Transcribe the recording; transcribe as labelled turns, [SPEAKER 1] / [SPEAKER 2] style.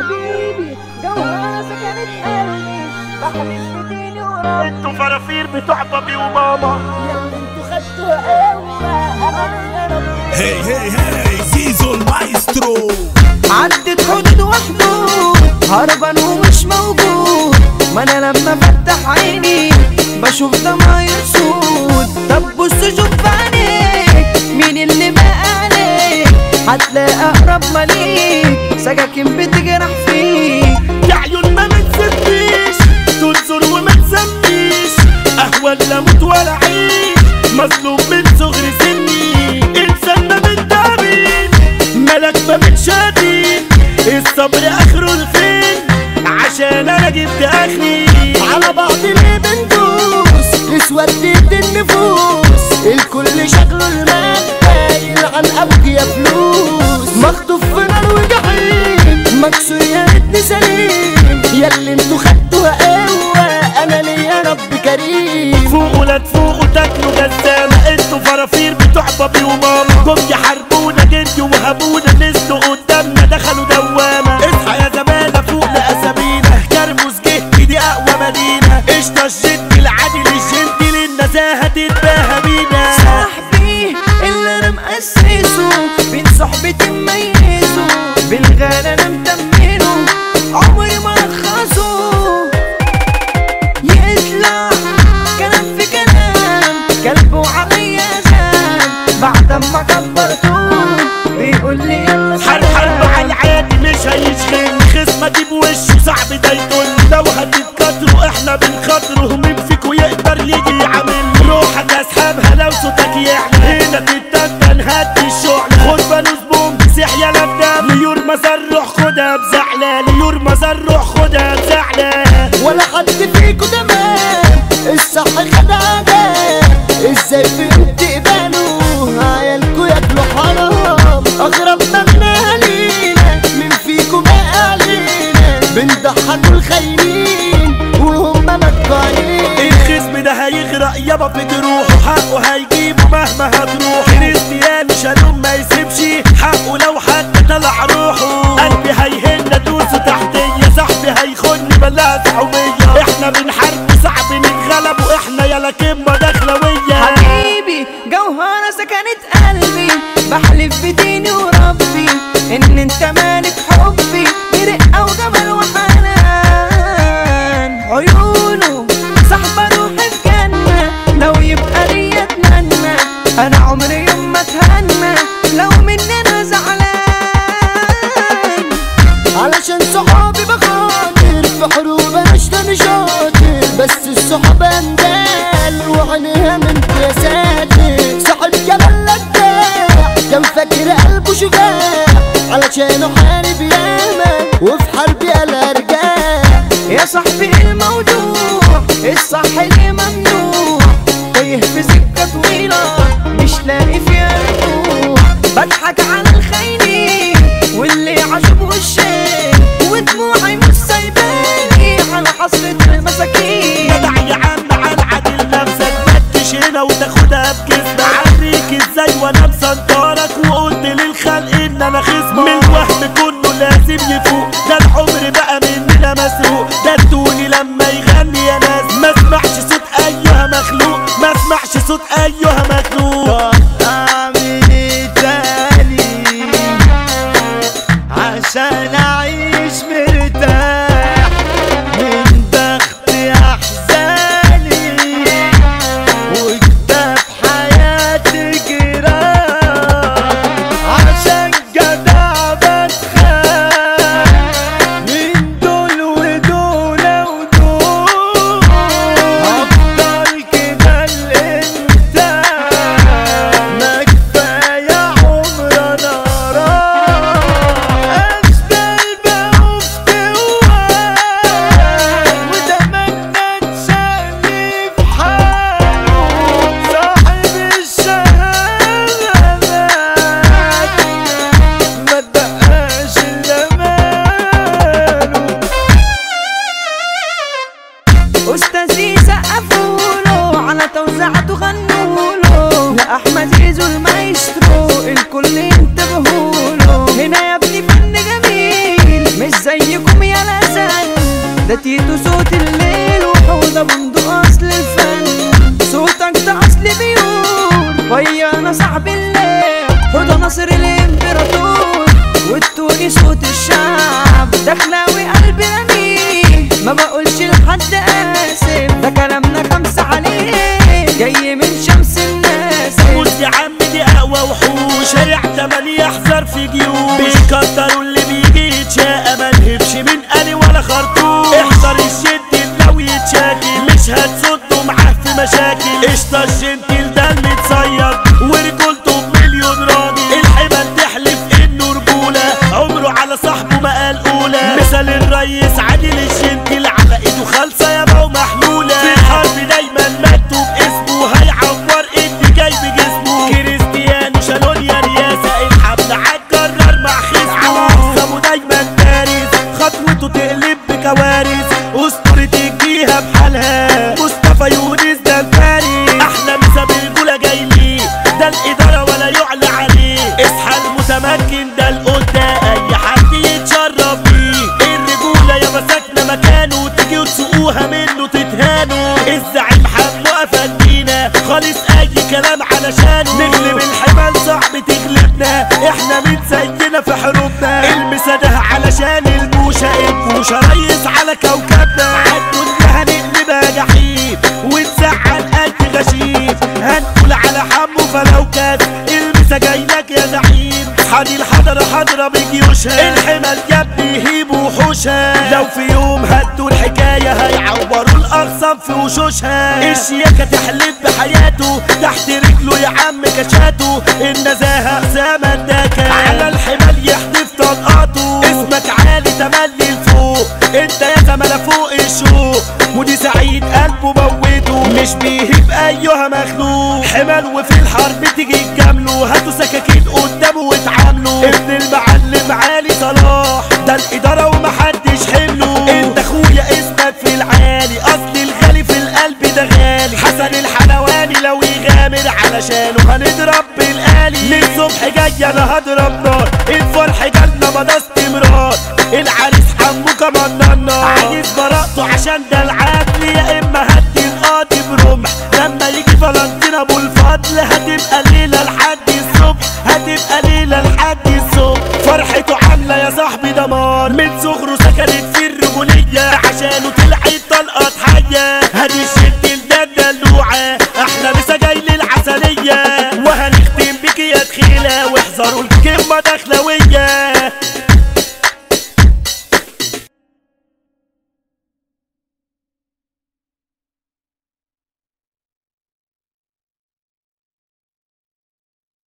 [SPEAKER 1] حبيبي جوهرة سكنت قلبي بحلف بديني وربي
[SPEAKER 2] انتوا فرافير بتوع بابي وماما
[SPEAKER 1] يلا انتوا خدتوها قوة امان يا رب
[SPEAKER 3] هي هي هي زيزو المايسترو
[SPEAKER 1] عدت حدود وحدود هربان ومش موجود ما انا لما فتح عيني بشوف دمعي سود طب بص شوف عينيك مين اللي بقى عليك هتلاقي اقرب مليك سكاكين بتجرح فيك
[SPEAKER 2] يا عيون ما بتسميش تنظر وما تسميش اهون لا اموت ولا اعيش مظلوم من صغر سني انسان ما بتدارين ملك ما بتشادين الصبر اخره الفين عشان انا جبت اخري
[SPEAKER 4] على بعض ليه بندوس اسودت النفوس الكل شكله المال باين عن ابوك يا فلوس مخطوف في نار وجحيم مكسور يا ريتني سليم ياللي انتوا خدتوها قوة انا ليا رب كريم
[SPEAKER 2] فوقوا لا تفوقوا تاكلوا جزامة انتوا فرافير بتوع بابي وماما جم يحاربونا جدي وهبونا نزلوا قدامنا دخلوا دوامة اصحى يا زمانة فوق لأسامينا كرموس جه دي أقوى مدينة قشطة الجد العادل الجنتل النزاهة تتباهى بينا
[SPEAKER 1] صاحبي اللي انا مأسسه بين صحبتي مميزه بالغالي انا متمنه عمري ما ارخصه يطلع كلام في كلام كلب وعليا زان بعد ما كبرته بيقول لي يلا
[SPEAKER 2] حرب حرب على العادي مش هيشغل خصمة دي بوشه صعب ده يدل لو هتتكتروا احنا بنخاطروا مين فيكوا يقدر يجي يعمل روحك اسحبها لو صوتك يعلى هنا تتنتن هدي الشعلة خد فانوس بوم سيح يا لفدة ليور مزار روح خدها بزعلة ليور مزار روح خدها بزعلة
[SPEAKER 4] ولا حد فيكوا تمام الصح خدعة ازاي فيكوا بتقبلوا عيالكوا ياكلوا حرام اغرب مبنى علينا مين فيكوا بقى علينا بنضحكوا الخاينين وهم مدفعين
[SPEAKER 2] الخصم ده هيغرق يابا في جروحه حقه هيجيبه مهما هتروح كريستيانو شالوم ما يسيبش حقه لو حد طلع روحه قلبي هيهن ادوسه تحتيه صاحبي هيخن بلاها سحومية احنا بنحارب صعب نتغلب واحنا يلا كمة دخلوية
[SPEAKER 1] حبيبي جوهرة سكنت قلبي بحلف بديني وربي ان انت مالك حبي برقة وجمال وحنان عيونه صاحبة روحي في جنة لو يبقى ليا اتمنى انا عمري يوم ما اتهنى لو مننا زعلان
[SPEAKER 4] علشان صحابي بخاطر في حروب انا اشتري شاطر بس الصحبة اندال وعينيها من يا ساتر صاحب جمال لداع كان فاكر قلبه شجاع علشان حارب ياما وفي حربي انا رجاع
[SPEAKER 1] يا صاحبي الموضوع الصح اللي ممنوع تايه في سكة طويلة مش لاقي فيها رجوع بضحك على الخاينين واللي عجبه الشيء ودموعي مش سايباني على حسرة المساكين
[SPEAKER 2] جدع يا عم على عدل نفسك فتش هنا وتاخدها بكذبة عريك ازاي وانا مسنطرك وقلت للخلق ان انا خصم من الوهم كله لازم يفوق ده العمر بقى مننا مسروق ده التوني لما يغني يا ناس ما اسمعش صوت ايها مخلوق ما اسمعش صوت ايها مخلوق
[SPEAKER 4] اعمل ايه تاني
[SPEAKER 1] مصر الامبراطور والتوني صوت الشعب دخلاوي قلبي رميه ما بقولش لحد اسف ده كلامنا خمسة عليه جاي من شمس الناس
[SPEAKER 2] موت يا عم دي اقوى وحوش شارع تمانية يحذر في جيوش بيقدروا اللي بيجي يتشاقى ملهبش من قلي ولا خرطوش احذر الجد لو يتشاكل مش هتصده معاه في مشاكل قشطة الجنتل ده المتصيد ورجولته بمليون راجل الحمل تحلف انه رجولة عمره على صاحبه ما قال اولى مثل الريس عادل الجنتل على ايده خالصة يابا ومحلولة في الحرب دايما مكتوب اسمه هيعور اللي جاي بجسمه كريستيانو شالون يا رياسة الحمل عالجرار مع خصمه عصبه دايما بارز خطوته تقلب بكوارث اسطورة الجيهة بحالها مصطفى يونس ده الفارس احلى مسا بالجولة جاي ليه ده الادارة ولا يعلى عليه اصحى المتمكن ده القدة اي حد يتشرف بيه الرجولة يا مساكنة مكانه تيجي وتسوقوها منه تتهانوا الزعيم حمو افندينا خالص اي كلام علشانه نغلب الحمال صعب تغلبنا احنا مين زينا في حروبنا المسا ده علشان الموشة الموشة ريس على كوكبنا عالدنيا هنقلبها جحيم ونزعل قد غشيم هنقول على حمو فلو كان المسا جايلك يا زعيم حدي الحضرة حضرة بجيوشها الحمل يا ابني يهيب وحوشها لو في يوم هدوا الحكاية هيعوروا الأغصان في وشوشها الشياكة تحلف بحياته تحت رجله يا عم كشاته النزاهة زمن داكا على الحمل يحدف طلقاته اسمك عالي تملي لفوق انت يا زملاء فوق الشوق ودي سعيد قلبه موته مش بيهيب ايها مخلوق حمل وفي الحرب تيجي تجامله هاتوا سكاكين قدامه واتعاملوا ابن المعلم علي صلاح ده الاداره ومحدش حمله انت اخويا اسمك في العالي اصل الغالي في القلب ده غالي حسن الحلواني لو يغامر علشانه هنضرب بالآلي من الصبح جاي انا هضرب نار الفرح جالنا مدست